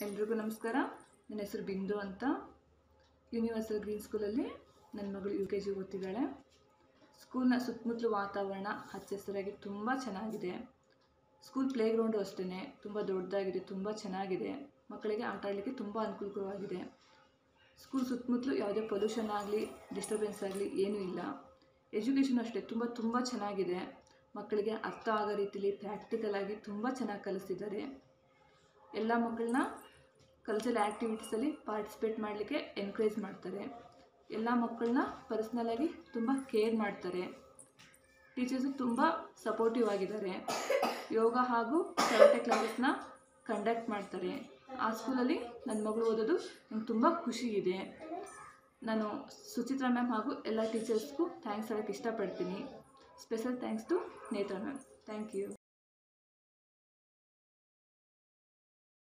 ಎಲ್ರಿಗೂ ನಮಸ್ಕಾರ ನನ್ನ ಹೆಸರು ಬಿಂದು ಅಂತ ಯೂನಿವರ್ಸಲ್ ಗ್ರೀನ್ ಸ್ಕೂಲಲ್ಲಿ ನನ್ನ ಮಗಳು ಯು ಕೆ ಜಿ ಓದ್ತಿದ್ದಾಳೆ ಸ್ಕೂಲ್ನ ಸುತ್ತಮುತ್ತಲು ವಾತಾವರಣ ಹಚ್ಚ ಹಸಿರಾಗಿ ತುಂಬ ಚೆನ್ನಾಗಿದೆ ಸ್ಕೂಲ್ ಪ್ಲೇ ಗ್ರೌಂಡು ಅಷ್ಟೇ ತುಂಬ ದೊಡ್ಡದಾಗಿದೆ ತುಂಬ ಚೆನ್ನಾಗಿದೆ ಮಕ್ಕಳಿಗೆ ಆಟ ಆಡಲಿಕ್ಕೆ ತುಂಬ ಅನುಕೂಲಕರವಾಗಿದೆ ಸ್ಕೂಲ್ ಸುತ್ತಮುತ್ತಲು ಯಾವುದೇ ಪೊಲ್ಯೂಷನ್ ಆಗಲಿ ಡಿಸ್ಟರ್ಬೆನ್ಸ್ ಆಗಲಿ ಏನೂ ಇಲ್ಲ ಎಜುಕೇಷನ್ ಅಷ್ಟೇ ತುಂಬ ತುಂಬ ಚೆನ್ನಾಗಿದೆ ಮಕ್ಕಳಿಗೆ ಅರ್ಥ ಆಗೋ ರೀತಿಲಿ ಪ್ರಾಕ್ಟಿಕಲ್ ಆಗಿ ತುಂಬ ಚೆನ್ನಾಗಿ ಕಲಿಸ್ತಿದ್ದಾರೆ ಎಲ್ಲ ಮಕ್ಕಳನ್ನ ಕಲ್ಚರಲ್ ಆ್ಯಕ್ಟಿವಿಟೀಸಲ್ಲಿ ಪಾರ್ಟಿಸಿಪೇಟ್ ಮಾಡಲಿಕ್ಕೆ ಎನ್ಕರೇಜ್ ಮಾಡ್ತಾರೆ ಎಲ್ಲ ಮಕ್ಕಳನ್ನ ಪರ್ಸ್ನಲಾಗಿ ತುಂಬ ಕೇರ್ ಮಾಡ್ತಾರೆ ಟೀಚರ್ಸು ತುಂಬ ಸಪೋರ್ಟಿವ್ ಆಗಿದ್ದಾರೆ ಯೋಗ ಹಾಗೂ ಕರಾಟೆ ಕ್ಲಾಸಸ್ನ ಕಂಡಕ್ಟ್ ಮಾಡ್ತಾರೆ ಆ ಸ್ಕೂಲಲ್ಲಿ ನನ್ನ ಮಗಳು ಓದೋದು ನಂಗೆ ತುಂಬ ಖುಷಿ ಇದೆ ನಾನು ಸುಚಿತ್ರಾ ಮ್ಯಾಮ್ ಹಾಗೂ ಎಲ್ಲ ಟೀಚರ್ಸ್ಗೂ ಥ್ಯಾಂಕ್ಸ್ ಹೇಳೋಕ್ಕೆ ಇಷ್ಟಪಡ್ತೀನಿ special thanks to Netra ma'am thank you